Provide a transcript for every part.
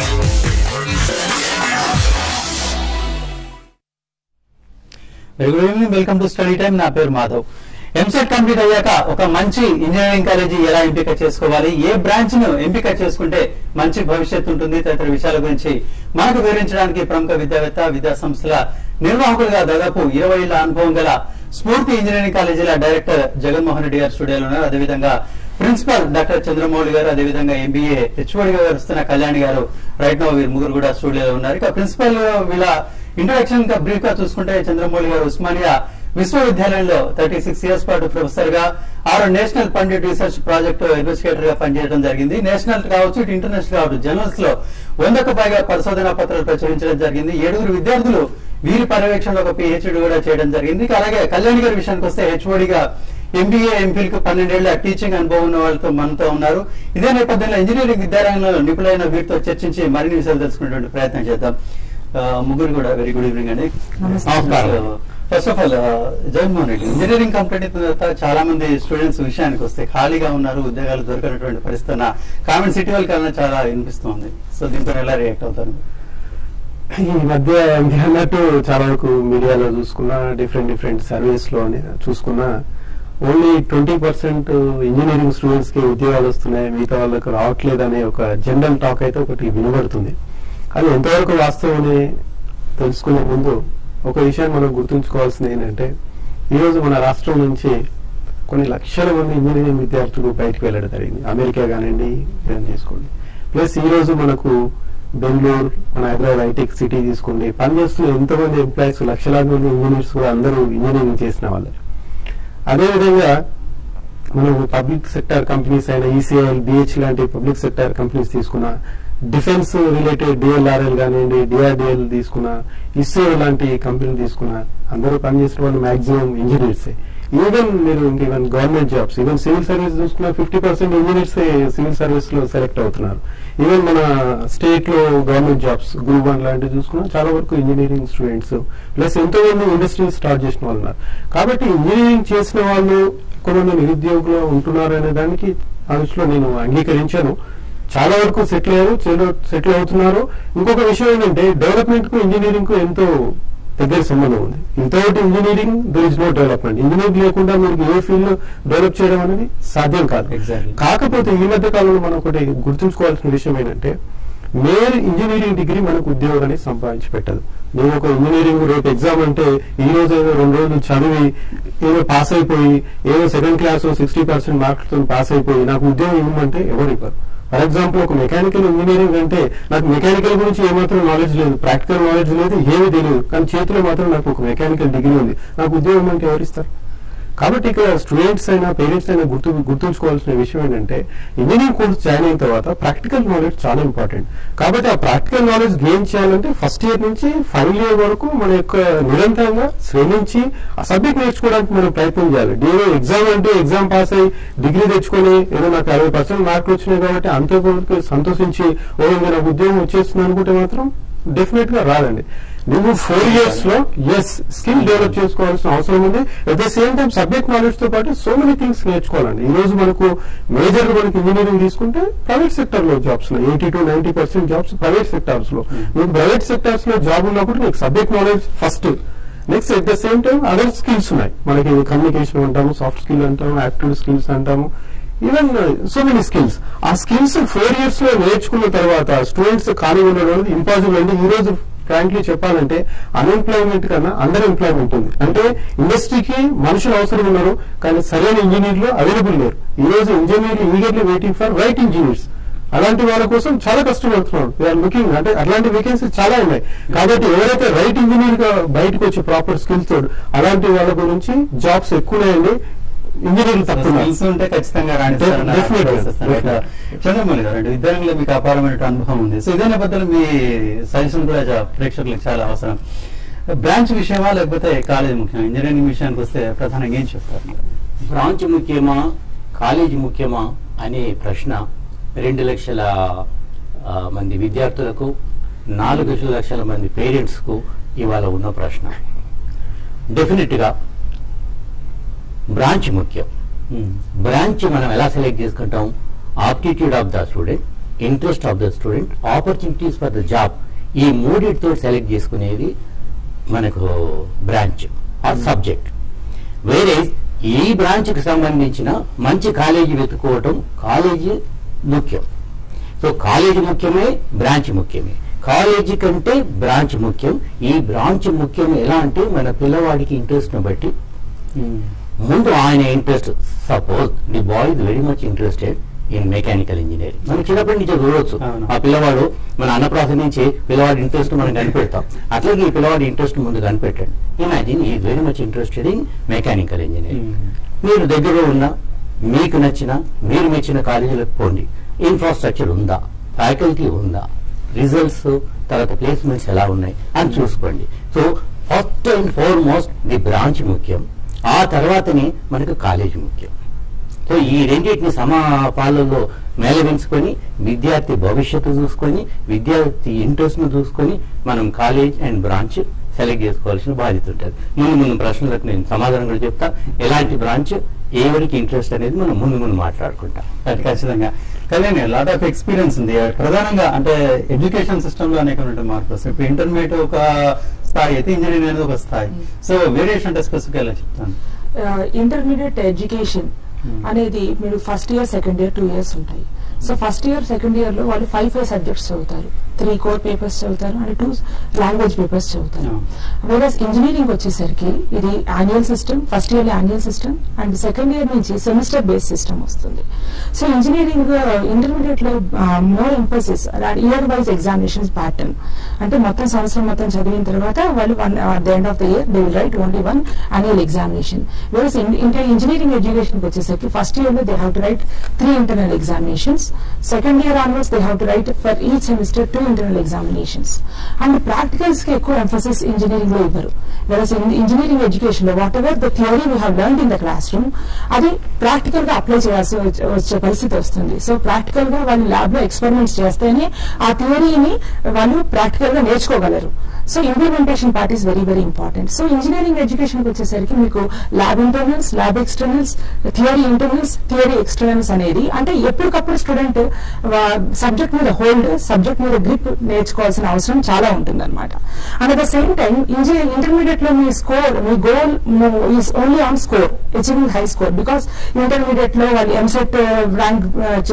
Very good evening welcome to study time నా పేరు Madhav EAMCET complete అయ్యాక ఒక మంచి ఇంజనీరింగ్ కాలేజీ ఎలా ఎంపిక చేసుకోవాలి ఏ బ్రాంచ్ ను ఎంపిక చేసుకుంటే మంచి భవిష్యత్తు ఉంటుంది తదితర విషయాల గురించి మనకు వివరించడానికి ప్రముఖ విద్యావేత్త విద్యా సంస్థల నిర్వాహకులుగా దాదాపు ఇరవై ఏళ్ల అనుభవం గల స్ఫూర్తి ఇంజనీరింగ్ కాలేజీల డైరెక్టర్ జగన్మోహన్ రెడ్డి గారు స్టూడియోలో ఉన్నారు అదేవిధంగా ప్రిన్సిపల్ డాక్టర్ చంద్రమౌళి గారు అదేవిధంగా ఎంబీఏ హెచ్ఓడిగా వస్తున్న కళ్యాణి గారు రైట్ నో వీరు ముగ్గురు కూడా స్టూడియోలో ఉన్నారు ఇక ప్రిన్సిపల్ వీళ్ళ ఇంట్రడక్షన్ గా బ్రీఫ్ గా చూసుకుంటే చంద్రమౌళి గారు ఉస్మానియా విశ్వవిద్యాలయంలో థర్టీ సిక్స్ ఇయర్స్ పాటు ప్రొఫెసర్ గా ఆరు national funded research project investigator గా పనిచేయడం జరిగింది నేషనల్ కావచ్చు ఇటు ఇంటర్నేషనల్ కావచ్చు జర్నల్స్ లో వందకు పైగా పరిశోధనా పత్రాలు ప్రచురించడం జరిగింది ఏడుగురు విద్యార్థులు వీరి పర్యవేక్షణలో ఒక పిహెచ్డి కూడా చేయడం జరిగింది ఇక అలాగే కళ్యాణ్ గారి విషయానికి వస్తే హెచ్ఓడిగా ఎంబీఏ ఎంఫిల్ కు పన్నెండేళ్ల టీచింగ్ అనుభవం ఉన్న వాళ్ళతో మనతో ఉన్నారు ఇదే నేపథ్యంలో ఇంజనీరింగ్ విద్యారంగంలో నిపుణులైన వీరితో చర్చించి మరిన్ని విషయాలు తెలుసుకునేటువంటి ప్రయత్నం చేద్దాం ఆ, ముగ్గురు కూడా వెరీ గుడ్ ఈవినింగ్ అండి నమస్కారం. First of all Jaganmohan Reddy engineering complete అయిన తర్వాత చాలా మంది స్టూడెంట్స్ విషయానికి వస్తే ఖాళీగా ఉన్నారు ఉద్యోగాలు దొరకనటువంటి పరిస్థితి ఉన్న కామెంట్స్ ఇటీవల కాలంలో చాలా వినిపిస్తుంది సో దీంతో ఎలా రియాక్ట్ అవుతారు ఈ మధ్య మీరు అన్నట్టు చాలా వరకు మీడియాలో చూసుకున్నా డిఫరెంట్ డిఫరెంట్ సర్వీస్ లో ని- చూసుకున్నా only twenty percent engineering students కి ఉద్యోగాలు వస్తున్నాయి మిగతా వాళ్ళకి రావట్లేదు అనే ఒక జనరల్ టాక్ అయితే ఒకటి వినబడుతుంది అది ఎంతవరకు వాస్తవం అని తెలుసుకునే ముందు ఒక విషయాన్ని మనం గుర్తుంచుకోవాల్సింది ఏంటంటే ఈరోజు మన రాష్ట్రం నుంచి కొన్ని లక్షల మంది ఇంజనీరింగ్ విద్యార్థులు బయటకు వెళ్ళడం జరిగింది అమెరికా కానివ్వండి ఏదైనా తీసుకోండి ప్లస్ ఈ రోజు మనకు బెంగళూరు మన హైదరాబాద్ ఐటెక్ సిటీ తీసుకోండి పనిచేస్తున్న ఎంతమంది ఎంప్లాయీస్ లక్షలాది మంది ఇంజనీర్స్ కూడా అందరూ ఇంజనీరింగ్ చేసిన వాళ్ళే అదేవిధంగా మనం పబ్లిక్ సెక్టర్ కంపెనీస్ అయిన ఈసీఐఎల్ బిహెచ్ లాంటి పబ్లిక్ సెక్టర్ కంపెనీస్ తీసుకున్న డిఫెన్స్ రిలేటెడ్ డిఎల్ఆర్ఎల్ కానివ్వండి డిఆర్డిఎల్ తీసుకున్న ఇస్రో లాంటి కంపెనీలు తీసుకున్న అందరూ పనిచేసిన వాళ్ళు మాక్సిమం ఇంజనీర్సే ఈవెన్ మీరు ఇంక even government jobs even civil service చూసుకున్న fifty percent engineers civil service లో సెలెక్ట్ అవుతున్నారు ఈవెన్ మన స్టేట్ లో గవర్నమెంట్ జాబ్స్ గ్రూప్ వన్ లాంటివి చూసుకున్నా చాలా వరకు ఇంజనీరింగ్ స్టూడెంట్స్ ప్లస్ ఎంతో మంది ఇండస్ట్రీస్ స్టార్ట్ చేసిన వాళ్ళు ఉన్నారు కాబట్టి ఇంజనీరింగ్ చేసిన వాళ్ళు కొంతమంది నిరుద్యోగులు ఉంటున్నారు అనే దానికి ఆ దృష్టిలో నేను అంగీకరించాను చాలా వరకు సెటిల్ అయ్యారు సెటిల్ అవుతున్నారు ఇంకొక విషయం ఏంటంటే డెవలప్మెంట్ కు ఇంజనీరింగ్ కు ఎంతో దగ్గర సంబంధం ఉంది without engineering there is no development engineering లేకుండా మీరు ఏ ఫీల్డ్ లో డెవలప్ చేయడం అనేది సాధ్యం కాదు Exactly. కాకపోతే ఈ మధ్య కాలంలో మనం ఒకటి గుర్తుంచుకోవాల్సిన విషయం ఏంటంటే మేర్ ఇంజనీరింగ్ డిగ్రీ మనకు ఉద్యోగాన్ని సంపాదించి పెట్టదు నేను ఒక ఇంజనీరింగ్ రేపు ఎగ్జామ్ అంటే ఈ రోజు ఏదో రెండు రోజులు చదివి ఏదో పాస్ అయిపోయి ఏదో సెకండ్ క్లాస్ సిక్స్టీ పర్సెంట్ మార్కులతో పాస్ అయిపోయి నాకు ఉద్యోగం ఇవ్వమంటే ఎవరు ఇవ్వరు ఫర్ ఎగ్జాంపుల్ ఒక మెకానికల్ ఇంజనీరింగ్ అంటే నాకు మెకానికల్ గురించి ఏమాత్రం నాలెడ్జ్ లేదు ప్రాక్టికల్ నాలెడ్జ్ లేదు ఏమీ తెలియదు కానీ చేతిలో మాత్రం నాకు ఒక మెకానికల్ డిగ్రీ ఉంది నాకు ఉద్యోగం అంటే ఎవరు ఇస్తారు కాబట్టి ఇక్కడ స్టూడెంట్స్ అయినా పేరెంట్స్ అయినా గుర్తు గుర్తుంచుకోవాల్సిన విషయం ఏంటంటే ఇంజనీరింగ్ కోర్స్ జాయిన్ అయిన తర్వాత ప్రాక్టికల్ నాలెడ్జ్ చాలా ఇంపార్టెంట్ కాబట్టి ఆ ప్రాక్టికల్ నాలెడ్జ్ గెయిన్ చేయాలంటే ఫస్ట్ ఇయర్ నుంచి ఫైనల్ ఇయర్ వరకు మన యొక్క నిరంతరంగా శ్రమించి ఆ సబ్జెక్ట్ నేర్చుకోవడానికి మనం ప్రయత్నం చేయాలి ఏదో ఎగ్జామ్ అంటే ఎగ్జామ్ పాస్ అయ్యి డిగ్రీ తెచ్చుకొని ఏదో నాకు అరవై పర్సెంట్ మార్కులు వచ్చినాయి కాబట్టి అంతవరకు సంతోషించి ఓ ఇంకా నాకు ఉద్యోగం వచ్చేస్తుంది అనుకుంటే మాత్రం డెఫినెట్ గా రాదండి నువ్వు ఫోర్ ఇయర్స్ లో ఎస్ స్కిల్ డెవలప్ చేసుకోవాల్సిన అవసరం ఉంది at the same time subject knowledge తో పాటు సో మెనీ థింగ్స్ నేర్చుకోవాలండి ఈ రోజు మనకు మేజర్ మనకి ఇంజనీరింగ్ తీసుకుంటే ప్రైవేట్ సెక్టర్ లో jobs eighty to ninety percent jobs private sectors లో నీకు ప్రైవేట్ సెక్టార్స్ లో జాబ్ ఉన్నప్పుడు నీకు subject knowledge first next at the same time other skills ఉన్నాయి మనకి కమ్యూనికేషన్ అంటాము సాఫ్ట్ స్కిల్ అంటాము యాక్టివ్ స్కిల్స్ అంటాము ఈవెన్ సో మెనీ స్కిల్స్ ఆ స్కిల్స్ ఫోర్ ఇయర్స్ లో నేర్చుకున్న తర్వాత స్టూడెంట్స్ ఖాళీ ఉండడం అనేది ఇంపాసిబుల్ అండి ఈ రోజు ఫ్రాంక్లీ చెప్పాలంటే అన్ఎంప్లాయ్మెంట్ కన్నా అండర్ ఎంప్లాయ్మెంట్ ఉంది అంటే ఇండస్ట్రీకి మనుషులు అవసరం ఉన్నారు కానీ సరైన ఇంజనీర్లు అవైలబుల్ లేరు ఈ రోజు ఇంజనీర్లు eagerly waiting for right engineers అలాంటి వాళ్ళ కోసం చాలా కష్టపడుతున్నారు వీఆర్ లుకింగ్ అంటే అట్లాంటి వేకెన్సీస్ చాలా ఉన్నాయి కాబట్టి ఎవరైతే రైట్ ఇంజనీర్ గా బయటకు వచ్చి ప్రాపర్ స్కిల్స్ తోడు అలాంటి వాళ్ళ గురించి జాబ్స్ ఎక్కువనాయండి ఇంజనీర్లు తక్కువ స్కిల్స్ ఉంటే ఖచ్చితంగా రాణిస్తారని Definitely. ఆశిస్తాను. రైట్. చంద్రమౌళి గారు అంటే విద్యారంగంలో మీకు అపారమైన అనుభవం ఉంది సో ఇదే నేపథ్యంలో మీ సజెషన్ కూడా చా- ప్రేక్షకులకు చాలా అవసరం బ్రాంచ్ విషయమా లేకపోతే కాలేజ్ ముఖ్యమా ఇంజనీరింగ్ విషయానికి వస్తే ప్రధానంగా ఏం చెప్తారు బ్రాంచ్ ముఖ్యమా కాలేజీ ముఖ్యమా అనే ప్రశ్న రెండు లక్షల ఆ, మంది విద్యార్థులకు నాలుగు లక్షల మంది పేరెంట్స్కు ఇవాళ ఉన్న ప్రశ్న డెఫినెట్గా బ్రాంచ్ ముఖ్యం బ్రాంచ్ మనం ఎలా సెలెక్ట్ చేసుకుంటాం aptitude of the student interest of the student opportunities for the job ఈ మూడిటితో సెలెక్ట్ చేసుకునేది మనకు బ్రాంచ్ ఆర్ సబ్జెక్ట్ వేరే ఈ బ్రాంచ్ కి సంబంధించిన మంచి కాలేజీ వెతుక్కోవటం కాలేజీ ముఖ్యం సో కాలేజీ ముఖ్యమే బ్రాంచ్ ముఖ్యమే కాలేజీ కంటే బ్రాంచ్ ముఖ్యం ఈ బ్రాంచ్ ముఖ్యం ఎలా అంటే మన పిల్లవాడికి ఇంట్రెస్ట్ ను బట్టి ముందు ఆయన interest suppose the boy is very much interested in mechanical engineering మనం చిన్నప్పటి నుంచి చూడవచ్చు అవును. ఆ పిల్లవాడు మన అన్నప్రాస నుంచి పిల్లవాడి ఇంట్రెస్ట్ మనం కనిపెడతాం అట్లాగే ఈ పిల్లవాడి ఇంట్రెస్ట్ ముందు కనిపెట్టండి ఇమాజిన్ ఈ very much interested in mechanical engineering మీరు దగ్గరలో ఉన్న మీకు నచ్చిన మీరు మెచ్చిన కాలేజీలకు పోండి ఇన్ఫ్రాస్ట్రక్చర్ ఉందా ఫ్యాకల్టీ ఉందా రిజల్ట్స్ తర్వాత ప్లేస్మెంట్స్ ఎలా ఉన్నాయి అని చూసుకోండి so first and foremost the branch ముఖ్యం ఆ తర్వాతనే మనకు కాలేజ్ ముఖ్యం సో ఈ రెండింటిని సమపాలలో మేళవించుకొని విద్యార్థి భవిష్యత్తు చూసుకొని విద్యార్థి ఇంట్రెస్ట్ ను చూసుకొని మనం కాలేజ్ అండ్ బ్రాంచ్ సెలెక్ట్ చేసుకోవాల్సిన బాధ్యత ఉంటుంది ముందు ముందు ప్రశ్నలకు నేను సమాధానం కూడా చెప్తా ఎలాంటి బ్రాంచ్ ఎవరికి ఇంట్రెస్ట్ అనేది మనం ముందు ముందు మాట్లాడుకుంటాం అది ఖచ్చితంగా కానీ లాట్ ఆఫ్ ఎక్స్పీరియన్స్ ఉంది ప్రధానంగా అంటే ఎడ్యుకేషన్ సిస్టమ్ లో అనేకమైన మార్పులు వస్తాయి ఇప్పుడు ఇంటర్మీడియట్ ఒక స్థాయి అయితే ఇంజనీరింగ్ అనేది ఒక స్థాయి సో వేరియేషన్ అంటే స్పెసిఫిక్ ఎలా చెప్తాను ఇంటర్మీడియట్ ఎడ్యుకేషన్ Hmm. అనేది మీరు first year second year two years ఉంటాయి so first year second year లో వాళ్ళు ఫైవ్ ఫైవ్ సబ్జెక్ట్స్ చదువుతారు త్రీ కోర్ పేపర్స్ చదువుతారు అండ్ టూ లాంగ్వేజ్ పేపర్స్ చదువుతారు వేరస్ ఇంజనీరింగ్ వచ్చేసరికి ఇది annual system first year annual system and second year నుంచి semester base system వస్తుంది సో ఇంజనీరింగ్ ఇంటర్మీడియట్ లో more emphasis year wise examinations pattern అంటే మొత్తం సంవత్సరం మొత్తం చదివిన తర్వాత వాళ్ళు one at the end of the year they will write only one annual examination versus engineering education వచ్చేసరికి ఫస్ట్ ఇయర్ లో they have to write three internal examinations second year onwards they have to write for each semester two internal examinations and practicals కి ఎక్కువ emphasis engineering లో ఇవ్వరు versus engineering education లో whatever the theory we have learn in the classroom అది practical గా apply చేయాల్సి వచ్చే- వచ్చే పరిస్థితి వస్తుంది సో ప్రాక్టికల్ గా వాళ్ళు ల్యాబ్ లో ఎక్స్పెరిమెంట్స్ చేస్తేనే ఆ థియరీని వాళ్ళు ప్రాక్టికల్ గా నేర్చుకోగలరు so implementation part is very very important so engineering education వచ్చేసరికి మీకు lab internals lab externals theory internals theory externals అనేది అంటే ఎప్పటికప్పుడు స్టూడెంట్ సబ్జెక్ట్ మీద హోల్డ్ సబ్జెక్ట్ మీద గ్రిప్ నేర్చుకోవాల్సిన అవసరం చాలా ఉంటుంది అనమాట and at the same time engineering intermediate లో మీ స్కోర్ మీ goal is only on score achieving high score because intermediate లో వాళ్ళు ఎంసెట్ ర్యాంక్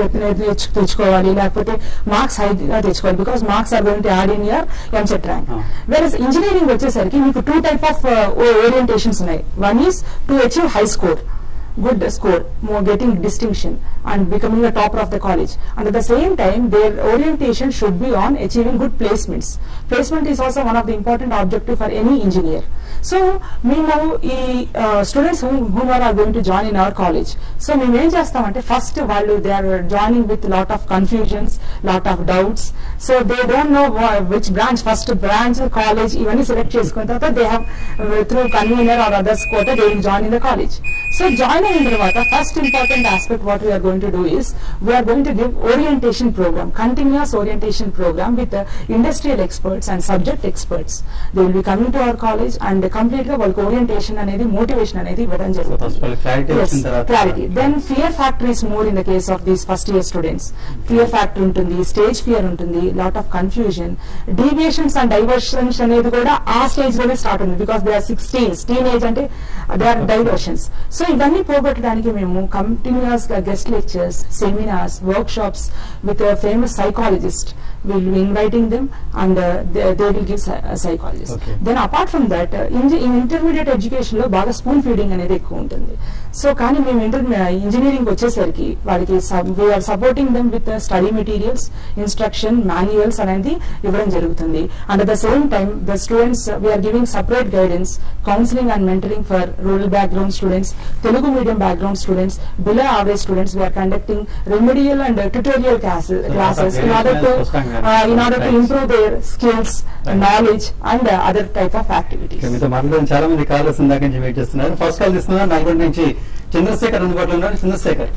తెచ్చుకోవాలి లేకపోతే మార్క్స్ హైగా తెచ్చుకోవాలి because marks are going to add in year EAMCET rank Ah. Versus engineering వచ్చేసరికి మీకు టూ టైప్ ఆఫ్ ఓరియంటేషన్స్ ఉన్నాయి one is to achieve high score good score, more getting distinction and becoming a topper of the college. And at the same time, their orientation should be on achieving good placements. Placement is also one of the important objective for any engineer. So, మేము ఈ students whom are going to join in our college so మేము ఏం చేస్తామంటే first వాళ్ళు they are joining with lot of confusions lot of doubts so they don't know which branch first branch college ఇవన్నీ select చేసుకున్న తర్వాత they have through convener or others quota they will join in the college so join అయిన తర్వాత first important aspect what we are going to do is we are going to give orientation programme continuous orientation programme with industrial experts and subject experts they will be coming to our college and complete గా వాళ్ళకి orientation అనేది motivation అనేది ఇవ్వడం First of all, clarity వచ్చిన తర్వాత- clarity then fear factor is more in the case of these first year students fear factor ఉంటుంది stage fear ఉంటుంది lot of confusion deviations and diversions అనేది కూడా ఆ స్టేజ్ లోనే స్టార్ట్ ఉంది because they are sixteens teen age అంటే they are diversions so ఇవన్నీ పోగొట్టడానికి మేము కంటిన్యూస్ గా guest lectures seminars workshops with famous psychologist will be inviting them and they will give psychologist Okay. Then apart from that intermediate education లో బాగా spoon feeding అనేది ఎక్కువ ఉంటుంది so కానీ మేము ఇంటర్ ఇంజనీరింగ్ వచ్చేసరికి వాళ్ళకి we are supporting them with study materials instruction manuals అనేది ఇవ్వడం జరుగుతుంది and at the same time the students we are giving separate guidance counselling and mentoring for rural background students Telugu medium background students below average students we are conducting remedial and tutorial classes in order to uh, in order to improve their skills, Right. knowledge, and uh, other type of activities. Okay, మీతో మాట్లాడడం చాలా మంది callers ఇందాక నుంచి wait చేస్తున్నారు first call తీసుకున్నారు నల్గొండ నుంచి చంద్రశేఖర్ అందుబాటులో ఉన్నారు చంద్రశేఖర్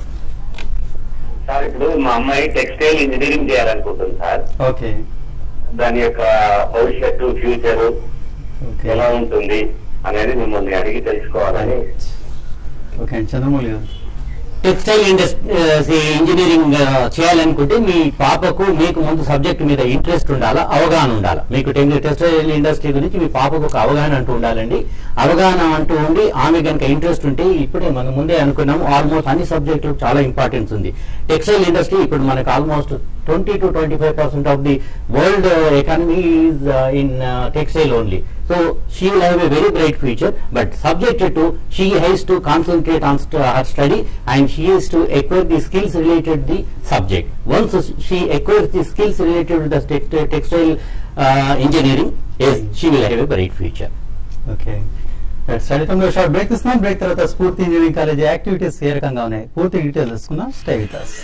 సార్ ఇప్పుడు మా అమ్మాయి టెక్స్టైల్ ఇంజనీరింగ్ చేయాలనుకుంటుంది సార్ ఓకే దాని యొక్క భవిష్యత్తు ఫ్యూచర్ ఓకే ఎలా ఉంటుంది అనేది మిమ్మల్ని అడిగి తెలుసుకోవాలని ఓకే అండి చంద్రమౌళి గారు టెక్స్టైల్ ఇండస్ట్రీ ఇంజనీరింగ్ ఆ, చేయాలనుకుంటే మీ పాపకు మీకు ముందు సబ్జెక్ట్ మీద ఇంట్రెస్ట్ ఉండాలా అవగాహన ఉండాలా మీకు టెక్- టెక్స్టైల్ ఇండస్ట్రీ గురించి మీ పాపకు ఒక అవగాహన అంటూ ఉండాలండి అవగాహన అంటూ ఉండి ఆమె కనుక ఇంట్రెస్ట్ ఉంటే ఇప్పుడే మనం ముందే అనుకున్నాము ఆల్మోస్ట్ అన్ని సబ్జెక్టులకు చాలా ఇంపార్టెన్స్ ఉంది టెక్స్టైల్ ఇండస్ట్రీ ఇప్పుడు మనకు almost twenty two twenty five percent of the world economy is in textile only so she will have a very bright future but subjected to she has to concentrate on her study and she has to acquire the skills related the subject once she acquire the skills related the textile engineering she will have a bright future okay సడితంలో short break ఇస్తున్నాం break తర్వాత Spoorthi engineering college activities ఏ రకంగా ఉన్నాయి పూర్తి details తెలుసుకుందాం stay with us.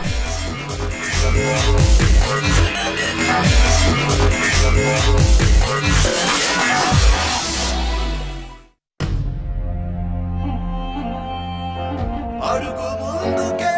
అడుగు ముందుకే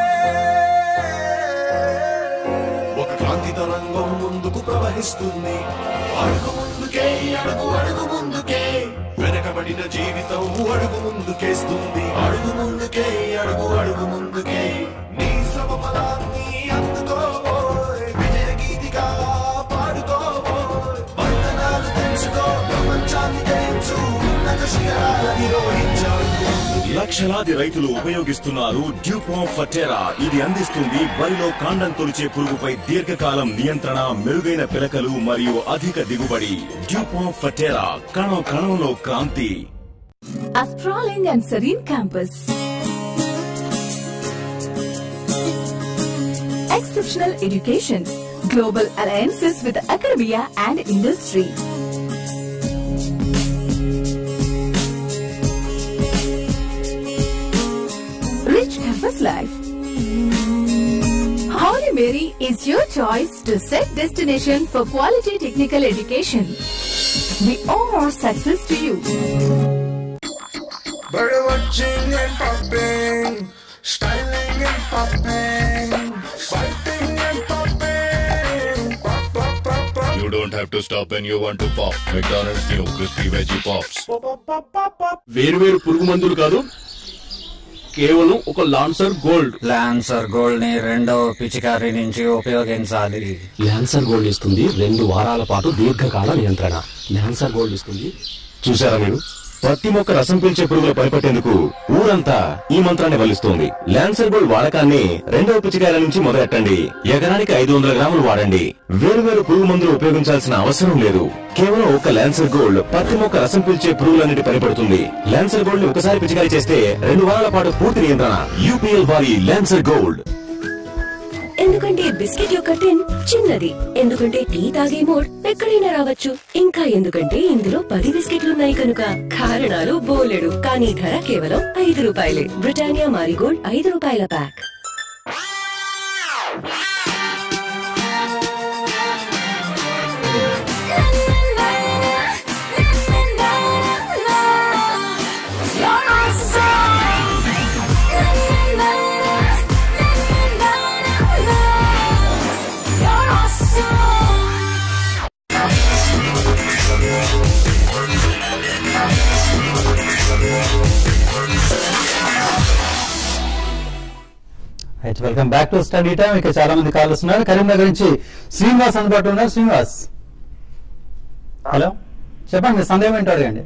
ఒక క్రాంతి తరంగం ముందుకు ప్రవహిస్తుంది అడుగు ముందుకే అడుగు అడుగు ముందుకే వెనకబడిన జీవితం అడుగు ముందుకేస్తుంది అడుగు ముందుకే అడుగు అడుగు ముందుకే నీ సమఫలాన్ని అందుకోబోయ్ విజయ గీతిగా పాడుకోబోయ్ బంధనాలు తెంచుకో ప్రపంచాన్ని జయించు ఉన్నత శిఖరాలు అధిరోహించాడు లక్షలాది రైతులు ఉపయోగిస్తున్నారు డ్యూపాన్ ఫటెరా ఇది అందిస్తుంది వరిలో కాండం తొలిచే పురుగుపై దీర్ఘకాలం నియంత్రణ మెరుగైన పిలకలు మరియు అధిక దిగుబడి డ్యూపాన్ ఫటెరా కణం కణంలో Kranti A sprawling and serene campus. Exceptional education, global alliances with academia and industry. Rich campus life. Holy Mary is your choice to set destination for quality technical education. We owe our success to you. Bird watching and popping, styling and popping, fighting and popping, pop pop pop pop. You don't have to stop when you want to pop. McDonald's new crispy veggie pops. వేరువేరు పురుగు మందులు కాదు కేవలం ఒక lancer gold lancer gold ని రెండవ పిచికారి నుంచి ఉపయోగించాలి ల్యాన్సర్ గోల్డ్ ఇస్తుంది రెండు వారాల పాటు దీర్ఘకాల నియంత్రణ ల్యాన్సర్ గోల్డ్ ఇస్తుంది చూసారా మీరు పత్తి మొక్క రసం పీల్చే పురుగులు పనిపట్టేందుకు ఊరంతా ఈ మంత్రాన్ని వల్లిస్తోంది ల్యాన్సర్ గోల్డ్ వాడకాన్ని రెండవ పిచికాయల నుంచి మొదలెట్టండి ఎకరానికి ఐదు వందల గ్రాములు వాడండి వేరువేరు పురుగు మందులు ఉపయోగించాల్సిన అవసరం లేదు కేవలం ఒక ల్యాన్సర్ గోల్డ్ పత్తి మొక్క రసం పీల్చే పురుగులన్నిటి పనిపడుతుంది ల్యాన్సర్ గోల్డ్ ని ఒకసారి పిచికారీ చేస్తే రెండు వారాల పాటు పూర్తి నియంత్రణ యూపీఎల్ వారి ల్యాన్సర్ గోల్డ్ ఎందుకంటే బిస్కెట్ యొక్క టిన్ చిన్నది ఎందుకంటే టీ తాగే మోడ్ ఎక్కడైనా రావచ్చు ఇంకా ఎందుకంటే ఇందులో పది బిస్కెట్లున్నాయి కనుక కారణాలు బోలెడు కానీ ధర కేవలం ఐదు రూపాయలే బ్రిటానియా మారిగోల్డ్ ఐదు రూపాయల pack right welcome back to study time ఇక చాలా మంది కాల్ వస్తున్నారు కరీంనగర్ నుంచి శ్రీనివాస్ అందుబాటులో ఉన్నారు శ్రీనివాస్ హలో చెప్పండి మీ సందేహం ఏంటో అడగండి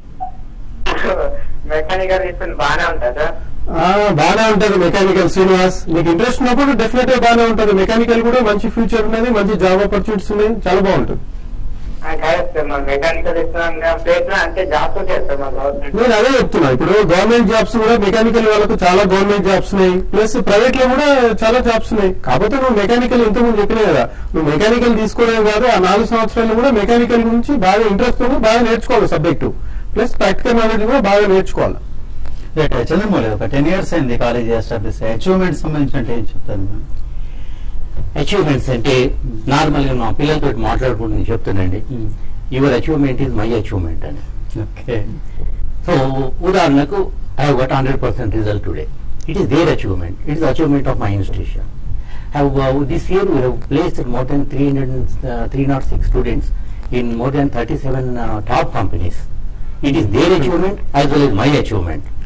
మెకానికల్ తీసుకుని బాగానే ఉంటుంది సార్ ఆ, బాగానే ఉంటది మెకానికల్ శ్రీనివాస్ నీకు ఇంట్రెస్ట్ ఉన్నప్పుడు డెఫినెట్ గా బాగానే ఉంటది మెకానికల్ కూడా మంచి ఫ్యూచర్ ఉన్నది మంచి జాబ్ ఆపర్చునిటీస్ ఉన్నాయి చాలా బాగుంటుంది కాదు సార్ మన మెకానికల్ తీసుకున్నాం ప్లేస్ లో అంటే జాబ్స్ ఉంటాయి సార్ మా గవర్నమెంట్ నేను అదే చెప్తున్నా ఇప్పుడు గవర్నమెంట్ జాబ్స్ కూడా మెకానికల్ వాళ్ళకు చాలా గవర్నమెంట్ జాబ్స్ ఉన్నాయి ప్లస్ ప్రైవేట్ లో కూడా చాలా జాబ్స్ ఉన్నాయి కాకపోతే నువ్వు మెకానికల్ ఇంత ముందు చెప్పినా కదా నువ్వు మెకానికల్ తీసుకోవడం కాదు ఆ నాలుగు సంవత్సరాలు కూడా మెకానికల్ గురించి బాగా ఇంట్రెస్ట్ తో బాగా నేర్చుకోవాలి సబ్జెక్టు ప్లస్ ప్రాక్టికల్ నాలెడ్జ్ కూడా బాగా నేర్చుకోవాలి రైట్ చంద్రమౌళి ఒక టెన్ ఇయర్స్ అయింది కాలేజ్ ఎస్టాబ్లిష్ అచీవ్మెంట్ సంబంధించి అంటే ఏం చెప్తారు మీరు? అచీవ్మెంట్స్ అంటే నార్మల్ గా మా పిల్లలతో మాట్లాడుకుంటూ నేను చెప్తానండి your achievement is my achievement అని ఓకే సో ఉదాహరణకు I have got hundred percent result today it is their achievement it is achievement of my institution have uh, this year we have placed more than 300, uh, 306 students in more than 37 uh, top companies. It is their achievement as well as my achievement.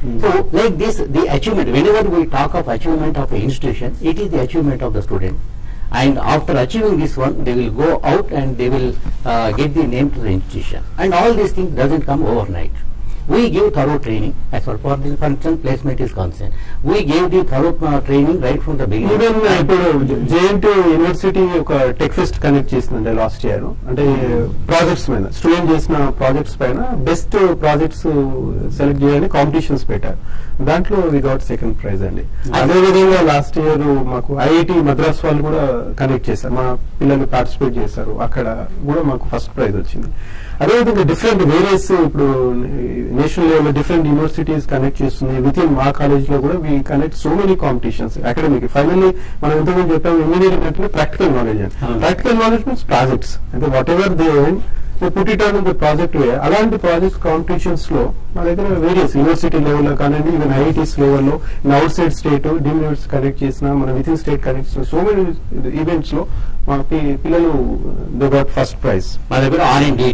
So, like this, the achievement, whenever we talk of achievement of an institution, it is the achievement of the student. And after achieving this one, they will go out and they will uh, get the name to the institution. And all these things doesn't come overnight. We give thorough training as far as the function placement is concerned. We gave the thorough uh, training right from the beginning. Even ఇప్పుడు JNT university ఒక tech fest conduct చేసిందండి last year అంటే projects మీద student చేసిన projects పైన best projects select చేయని competitions పెట్టారు దాంట్లో వి గాట్ సెకండ్ ప్రైజ్ అండి అదే విధంగా లాస్ట్ ఇయర్ మాకు ఐఐటి మద్రాస్ వాళ్ళు కూడా కండక్ట్ చేశారు మా పిల్లలు పార్టిసిపేట్ చేశారు అక్కడ కూడా మాకు ఫస్ట్ ప్రైజ్ వచ్చింది అదేవిధంగా డిఫరెంట్ వేరియస్ ఇప్పుడు national level different universities connect చేస్తుంది విత్ ఇన్ మా కాలేజ్ లో కూడా we connect so many competitions academic finally మనం ఎంతమంది చెప్పాము ఇంజనీరింగ్ అంటే ప్రాక్టికల్ నాలెడ్జ్ అని ప్రాక్టికల్ నాలెడ్జ్ మీన్స్ ప్రాజెక్ట్స్ అంటే whatever they put it on the project way అలాంటి ప్రాజెక్ట్స్ కాంపిటీషన్స్ లో మా దగ్గర వేరియస్ యూనివర్సిటీ లెవెల్లో కానివ్వండి ఈవెన్ ఐఐటీస్ లెవెల్లో outside state deem university connect చేసిన మన విత్ ఇన్ స్టేట్ కనెక్ట్ చేసిన సో మెనీ ఈవెంట్స్ లో మా పి- పిల్లలు దే గాట్ ఫస్ట్ ప్రైజ్ మా దగ్గర ఆర్ అండ్ డి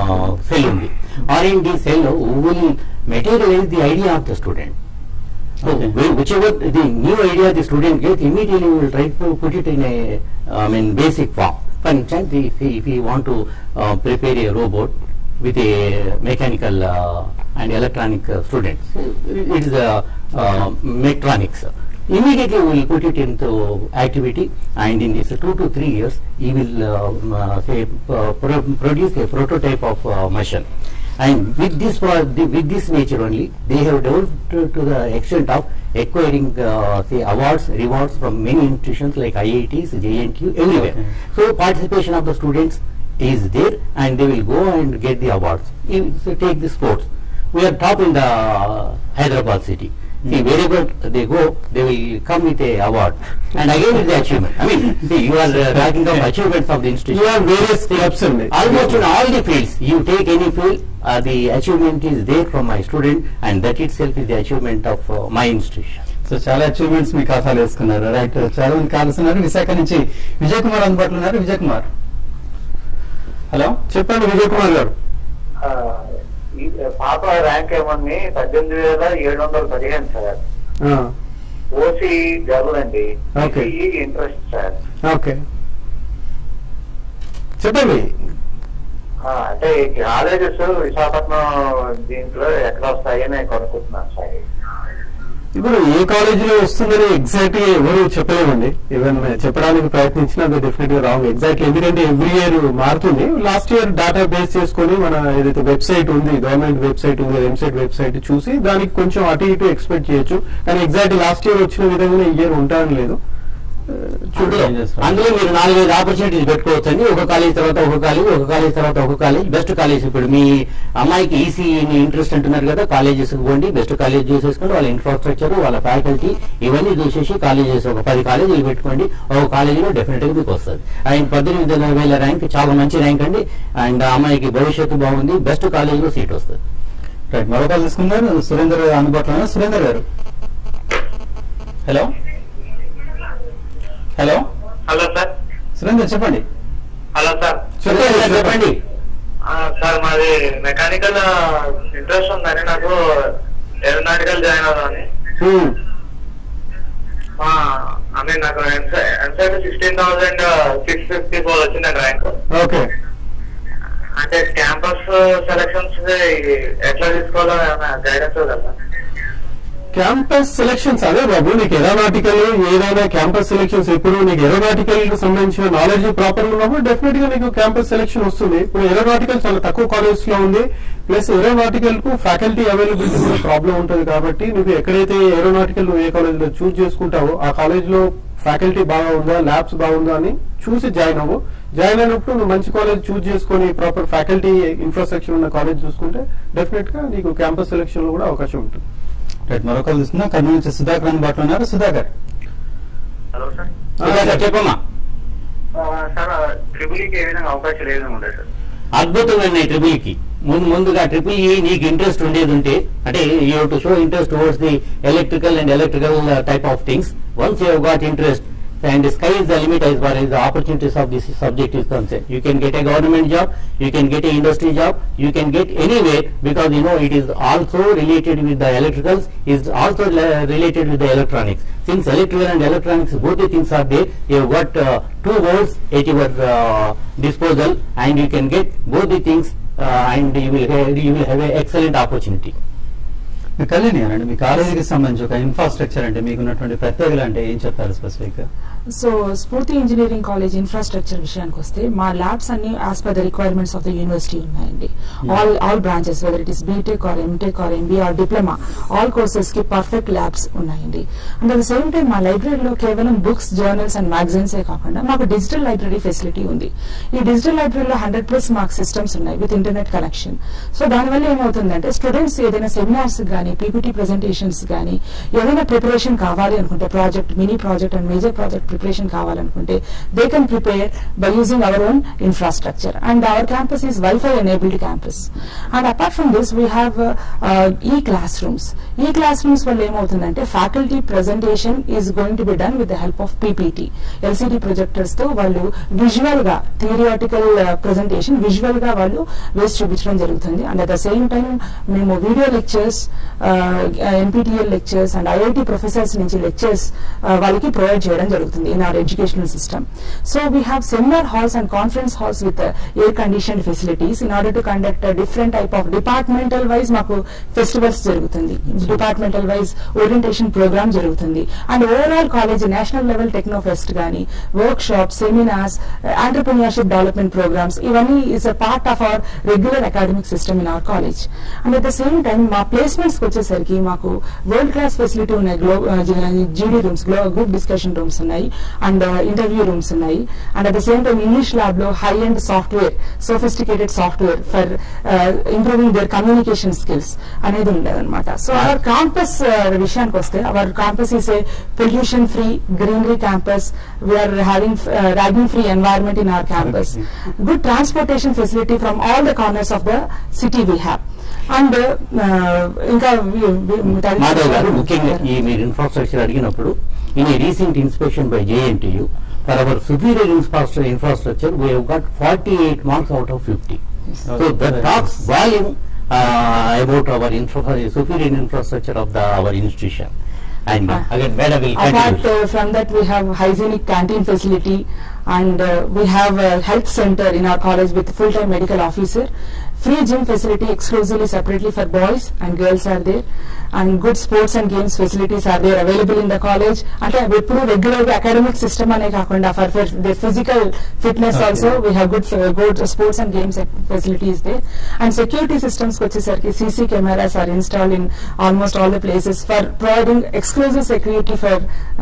సెల్ ఉంది R and D cell will materialise the idea of the student So whi- whichever the new idea the student gets, immediately we will try to put it in a, I mean, basic form. For instance, if, if we want to uh, prepare a robot with a mechanical uh, and electronic uh, students, it is a uh, mechatronics. Immediately we will put it into activity and in this two to three years, he will um, uh, say, uh, pro- produce a prototype of uh, machine. And with this pro- the- with this nature only, they have developed to, to the extent of acquiring uh, say awards, rewards from many institutions like IITs, JNTU, everywhere. Okay. So participation of the students is there, and they will go and get the awards. You so take the sports. We are top in the Hyderabad city. See, wherever they go, they will come with a award. And again, it's the achievement. I mean, see, you are uh, talking of achievements of the institution. You have various clubs in it. Almost in all the fields, you take any field, uh, the achievement is there from my student, and that itself is the achievement of uh, my institution. So చాలా achievements మీ ఖాతాలో వేసుకున్నారు right చాలా మంది calls ఉన్నారు విశాఖ నుంచి విజయ్ కుమార్ అందుబాటులో ఉన్నారు విజయ్ కుమార్ హలో చెప్పండి విజయ్ కుమార్ గారు ఆ, ఈ పాప ర్యాంక్ ఏమని పద్దెనిమిది వేల ఏడు వందల పదిహేను సార్ ఆ, ఓసీ గర్ల్ అండి Okay. ఇంట్రెస్ట్ సార్ ఓకే చెప్పండి ఆ, అంటే కాలేజెస్ విశాఖపట్నం దీంట్లో ఎక్కడ వస్తాయని కొనుక్కుంటున్నాను సార్ ఇప్పుడు ఏ కాలేజీలో వస్తుందని ఎగ్జాక్ట్ గా ఎవరు చెప్పలేమండి ఈవెన్ చెప్పడానికి ప్రయత్నించినా అది డెఫినెట్ గా రాంగ్ ఎగ్జాక్ట్ ఎందుకంటే ఎవ్రీ ఇయర్ మారుతుంది లాస్ట్ ఇయర్ డేటా బేస్ చేసుకొని మన ఏదైతే వెబ్సైట్ ఉంది గవర్నమెంట్ వెబ్సైట్ ఉంది ఎంసెట్ వెబ్సైట్ చూసి దానికి కొంచెం అటు ఇటు ఎక్స్పెక్ట్ చేయొచ్చు కానీ ఎగ్జాక్ట్ లాస్ట్ ఇయర్ వచ్చిన విధంగా ఈ ఇయర్ ఉంటానని లేదు అందులో అందులో మీరు నాలుగైదు ఆపర్చునిటీస్ పెట్టుకోవచ్చు అండి ఒక కాలేజ్ తర్వాత ఒక కాలేజ్ ఒక కాలేజ్ తర్వాత ఒక కాలేజ్ బెస్ట్ కాలేజ్ ఇప్పుడు మీ అమ్మాయికి ఈసీ ఇంట్రెస్ట్ అంటున్నారు కదా కాలేజెస్ పోండి బెస్ట్ కాలేజ్ చూసేసుకోండి వాళ్ళ ఇన్ఫ్రాస్ట్రక్చర్ వాళ్ళ ఫ్యాకల్టీ ఇవన్నీ చూసేసి కాలేజెస్ ఒక పది కాలేజీలు పెట్టుకోండి ఒక కాలేజీలో డెఫినెట్ గా మీకు వస్తుంది అండ్ పద్దెనిమిది వేల ర్యాంక్ చాలా మంచి ర్యాంక్ అండి అండ్ ఆ అమ్మాయికి భవిష్యత్తు బాగుంది బెస్ట్ కాలేజీలో సీట్ వస్తుంది రైట్ మరో కాల్ తీసుకున్నారు సురేందర్ గారు అందుబాటులో ఉన్నారు సురేందర్ గారు hello hello hello sir Surender చెప్పండి హలో సార్ చెప్పండి సార్, చెప్పండి ఆ, సార్ మాది మెకానికల్ ఇంట్రెస్ట్ ఉందని నాకు ఏరోనాటికల్ జాయిన్ అవుదామని ఐ మీన్ నాకు ఎన్సైడ్ sixteen thousand six fifty four వచ్చింది ర్యాంక్ ఓకే అంటే క్యాంపస్ సెలక్షన్స్ ఎట్లా తీసుకోవాలో ఏమైనా గైడెన్స్ కదా సార్ క్యాంపస్ సెలక్షన్స్ అదే బాబు నీకు ఏరోనాటికల్ ఏదైనా క్యాంపస్ సెలక్షన్స్ ఎప్పుడు నీకు ఏరోనాటికల్ కి సంబంధించిన నాలెడ్జ్ ప్రాపర్ ఉన్నప్పుడు డెఫినెట్ గా నీకు క్యాంపస్ సెలక్షన్ వస్తుంది ఇప్పుడు ఏరోనాటికల్ చాలా తక్కువ కాలేజెస్ లో ఉంది ప్లస్ ఏరోనాటికల్ కు ఫ్యాకల్టీ అవైలబిలిటీ కూడా ప్రాబ్లం ఉంటుంది కాబట్టి నువ్వు ఎక్కడైతే ఏరోనాటికల్ నువ్వు ఏ కాలేజ్ లో చూస్ చేసుకుంటావో ఆ కాలేజ్ లో ఫ్యాకల్టీ బాగా ఉందా ల్యాబ్స్ బాగుందా అని చూసి జాయిన్ అవ్వు జాయిన్ అయినప్పుడు నువ్వు మంచి కాలేజ్ చూస్ చేసుకొని ప్రాపర్ ఫ్యాకల్టీ ఇన్ఫ్రాస్ట్రక్చర్ ఉన్న కాలేజ్ చూసుకుంటే డెఫినెట్ గా నీకు క్యాంపస్ సెలక్షన్ లో కూడా అవకాశం ఉంటుంది రైట్ మరో కాల్ తీసుకున్నాం కర్నూలు నుంచి సుధాకర్ అందుబాటులో ఉన్నారు సుధాకర్ హలో సార్ సుధాకర్, చెప్పమ్మా సార్ ట్రిపుల్కి ఏ విధంగా అవకాశం లేదని ఉంటుంది సార్ అద్భుతమైన ట్రిపుల్ కి ముందు ముందుగా ట్రిపుల్ ఈ నీకు ఇంట్రెస్ట్ ఉండేది ఉంటే అంటే you to show interest towards the electrical and electrical type of things once you got interest and the sky is the limit as far as the opportunities of this subject is concerned. You can get a government job, you can get a industry job, you can get anywhere because you know it is also related with the electricals, is also la- related with the electronics. Since electrical and electronics both the things are there, you have got uh, two words at your uh, disposal and you can get both the things uh, and you will have, you will have an excellent opportunity. మీ కళ్యాణి అనండి మీ కాలేజీకి సంబంధించి ఒక infrastructure అంటే మీకు ఉన్నటువంటి ప్రత్యేకలు అంటే ఏం చెప్తారు స్పెసిఫిక్ గా సో స్ఫూర్తి ఇంజనీరింగ్ కాలేజ్ ఇన్ఫ్రాస్ట్రక్చర్ విషయానికి వస్తే మా ల్యాబ్స్ అన్ని as per the requirements of the university ఉన్నాయండి all all branches whether it is BTech or MTech or MB or diploma all courses కి పర్ఫెక్ట్ ల్యాబ్స్ ఉన్నాయండి and at the same time మా లైబ్రరీలో కేవలం బుక్స్ జర్నల్స్ అండ్ మ్యాగజైన్స్ ఏ కాకుండా మాకు digital library facility ఉంది ఈ డిజిటల్ లైబ్రరీలో హండ్రెడ్ ప్లస్ మార్క్ సిస్టమ్స్ ఉన్నాయి విత్ ఇంటర్నెట్ కనెక్షన్ సో దానివల్ల ఏమవుతుందంటే స్టూడెంట్స్ ఏదైనా సెమినార్స్ కానీ పీపీటీ ప్రెజెంటేషన్స్ కానీ ఏదైనా ప్రిపరేషన్ కావాలి అనుకుంటే project mini project and major project preparation కావాలనుకుంటే they can prepare by using our own infrastructure and our campus is wifi enabled campus and apart from this we have ఈ classrooms ఈ classrooms వల్ల ఏమవుతుందంటే faculty presentation is going to be done with the help of PPT LCD projectors తో వాళ్ళు visual గా theoretical presentation visual గా వాళ్ళు వేసి చూపించడం జరుగుతుంది and at the same time మేము video lectures NPTEL lectures and IIT professors నుంచి లెక్చర్స్ వాళ్ళకి ప్రొవైడ్ చేయడం జరుగుతుంది in our educational system so we have seminar halls and conference halls with air condition facilities in order to conduct different type of departmental wise మాకు festivals జరుగుతుంది departmental wise orientation programme జరుగుతుంది and overall college national level techno fest కానీ workshop seminars entrepreneurship development programmes ఇవన్నీ is a part of our regular academic system in our college and at the same time మా placements వచ్చేసరికి మాకు world class facility ఉన్నాయి గ్లో GD rooms గ్లో group discussion rooms ఉన్నాయి and interview rooms ఉన్నాయి and at the same time English lab లో high end software sophisticated software for improving their communication skills అనేది ఉండదు అనమాట సో అవర్ క్యాంపస్ విషయానికి వస్తే our campus is a pollution free greenery campus we are having ragging free environment in our campus good transportation facility from all the corners of the city we have and ఇంకా మాధవ్ గారు ముఖ్యంగా ఈ మీరు infrastructure అడిగినప్పుడు in a recent inspection by JNTU for our superior infrastructure infrastructure we got forty eight marks out of fifty so that talks volume about our superior infrastructure of the our institution and again madam will Apart uh, from that, we have hygienic canteen facility and uh, we have a health center in our college with full-time medical officer. Free gym facility exclusively separately for boys and girls are there. And good sports and games facilities are there available in the college. అంటే ఎప్పుడు regular గా academic system అనే కాకుండా for the physical fitness also we have good good sports and games facilities they and security systems వచ్చేసరికి CC cameras are installed in almost all the places for providing exclusive security for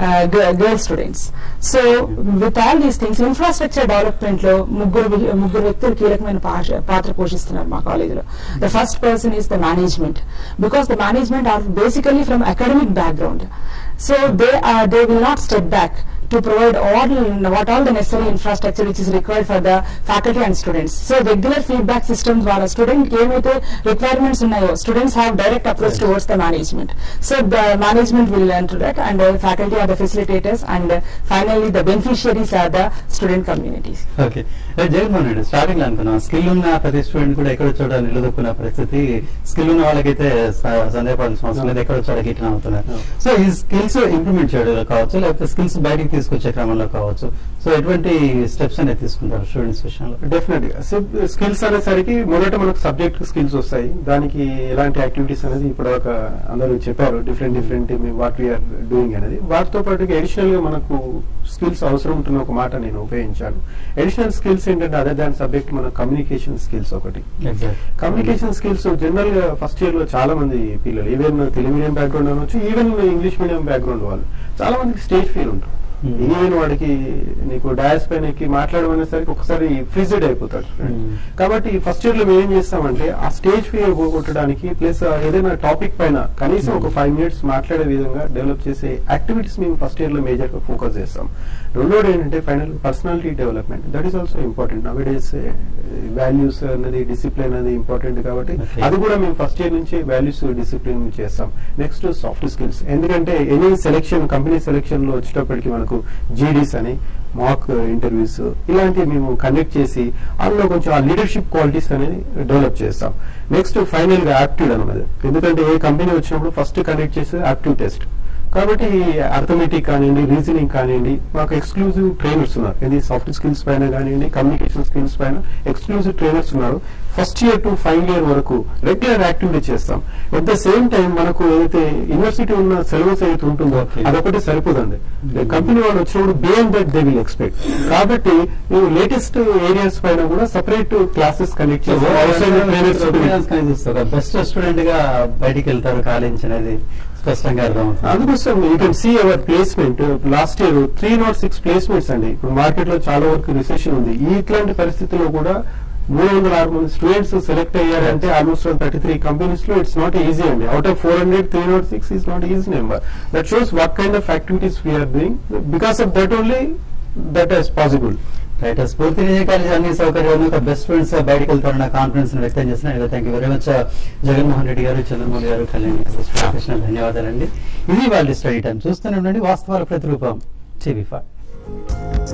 girl students so with all these things infrastructure development లో ముగ్గురు వి- ముగ్గురు వ్యక్తులు కీలకమైన పాష- పాత్ర పోషిస్తున్నారు మా కాలేజీలో the first person is the management because the management are basically from academic background so they are they will not step back to provide all what all the necessary infrastructure which is required for the faculty and students. So regular feedback systems ద్వారా student ఏమైతే requirements ఉన్నాయో students have direct approach towards the management so the management will learn to that and faculty are the facilitators and finally the beneficiaries are the student communities okay Jaganmohan Reddy starting లో అనుకున్నాం skill ఉన్న ప్రతి student కూడా ఎక్కడ చోట నిలదొక్కున్న పరిస్థితి skill ఉన్న వాళ్ళకైతే స- సందేహపడాల్సిన అవసరం లేదు ఎక్కడ చోట గిట్లా అవుతున్నారు సో ఈ స్కిల్స్ ఇంప్రూవ్మెంట్ చేయడం కావచ్చు లేకపోతే స్కిల్స్ బయటికి తీసుకొచ్చే క్రమంలో కావచ్చు సో ఎటువంటి స్టెప్స్ అనేది తీసుకుంటారు స్టూడెంట్స్ విషయంలో డెఫినెట్ గా స్కిల్స్ అనేసరికి మొదట మనకు సబ్జెక్ట్ స్కిల్స్ వస్తాయి దానికి ఎలాంటి యాక్టివిటీస్ అనేది ఇప్పుడు ఒక అందరూ చెప్పారు different different what we are doing అనేది వాటితో పాటు అడిషనల్ గా మనకు స్కిల్స్ అవసరం ఉంటున్న ఒక మాట నేను ఉపయోగించాను అడిషనల్ స్కిల్స్ ఏంటంటే అదే దాని సబ్జెక్ట్ మన కమ్యూనికేషన్ స్కిల్స్ ఒకటి కమ్యూనికేషన్ స్కిల్స్ జనరల్ గా ఫస్ట్ ఇయర్ లో చాలా మంది పిల్లలు ఈవెన్ తెలుగు మీడియం బ్యాక్గ్రౌండ్ అనొచ్చు ఈవెన్ ఇంగ్లీష్ మీడియం బ్యాక్గ్రౌండ్ వాళ్ళు చాలా మందికి స్టేజ్ ఫీల్ ఉంటుంది ఈవెన్ వాడికి నీకు డయాస్ పైన ఎక్కి మాట్లాడమనేసరికి ఒకసారి ఫ్రిజిడ్ అయిపోతాడు కాబట్టి ఫస్ట్ ఇయర్ లో మేము ఏం చేస్తామంటే ఆ స్టేజ్ ఫియర్ పోగొట్టడానికి ప్లస్ ఏదైనా టాపిక్ పైన కనీసం ఒక ఫైవ్ మినిట్స్ మాట్లాడే విధంగా డెవలప్ చేసే యాక్టివిటీస్ మేము ఫస్ట్ ఇయర్ లో మేజర్ గా ఫోకస్ చేస్తాం రెండోది ఏంటంటే final personality development that is also important nowadays values అనేది డిసిప్లిన్ అనేది ఇంపార్టెంట్ కాబట్టి Okay. అది కూడా మేము ఫస్ట్ ఇయర్ నుంచి వాల్యూస్ డిసిప్లిన్ చేస్తాం నెక్స్ట్ సాఫ్ట్ స్కిల్స్ ఎందుకంటే ఎనీ సెలెక్షన్ కంపెనీ సెలెక్షన్ లో వచ్చేటప్పటికి మనకు మనకు జీడీస్ అని మాక్ ఇంటర్వ్యూస్ ఇలాంటివి మేము కండక్ట్ చేసి అందులో కొంచెం ఆ లీడర్షిప్ క్వాలిటీస్ అనేది డెవలప్ చేస్తాం నెక్స్ట్ ఫైనల్ గా యాప్ట్యూడ్ అన్నది ఎందుకంటే ఏ కంపెనీ వచ్చినప్పుడు ఫస్ట్ కండక్ట్ చేసే యాప్ట్యూడ్ టెస్ట్ కాబట్టి అర్థమెటిక్ కానివ్వండి రీజనింగ్ కానివ్వండి మాకు ఎక్స్క్లూజివ్ ట్రైనర్స్ ఉన్నారు ఇది సాఫ్ట్ స్కిల్స్ పైన కానివ్వండి కమ్యూనికేషన్ స్కిల్స్ పైన ఎక్స్క్లూజివ్ ట్రైనర్స్ ఉన్నారు first year to final year వరకు రెగ్యులర్ యాక్టివిటీ చేస్తాం ఎట్ ద సేమ్ టైం మనకు ఏదైతే యూనివర్సిటీ ఉన్న సిలబస్ ఏదైతే ఉంటుందో అదొకటి సరిపోదండి కంపెనీ వాళ్ళు వచ్చినప్పుడు beyond that they will expect కాబట్టి మేము లేటెస్ట్ ఏరియాస్ పైన కూడా సపరేట్ క్లాసెస్ కండక్ట్ చేస్తాం బెస్ట్ స్టూడెంట్ గా బయటికి వెళ్తారు కాలేజ్ అనేది స్పష్టంగా అర్థమవుతుంది అందుకోసం you can see our placement last year three not six placements అండి ఇప్పుడు మార్కెట్ లో చాలా వరకు రిసెషన్ ఉంది ఈ ఇట్లాంటి పరిస్థితుల్లో కూడా మూడు వందల ఆరు మంది స్టూడెంట్స్ సెలెక్ట్ అయ్యారంటే ఆల్మోస్ట్ థర్టీ త్రీ కంపెనీస్ లో ఇట్స్ నాట్ ఈజీ అండి out of four hundred three not six is not easy number that shows what kind of activities we are doing because of that only that is possible right Spoorthi నిజ college అన్ని సౌకర్యాలను ఒక best students గా బయటకు వెళ్తారన్న confidence వ్యక్తం చేసిన thank you very much Jaganmohan Reddy గారు చంద్రమౌళి గారు కళ్యాణ్ గారు కృష్ణ ధన్యవాదాలండి ఇది వాళ్ళ స్టడీ టైం చూస్తూనే ఉండండి వాస్తవాల ప్రతిరూపం టీవీ ఫైవ్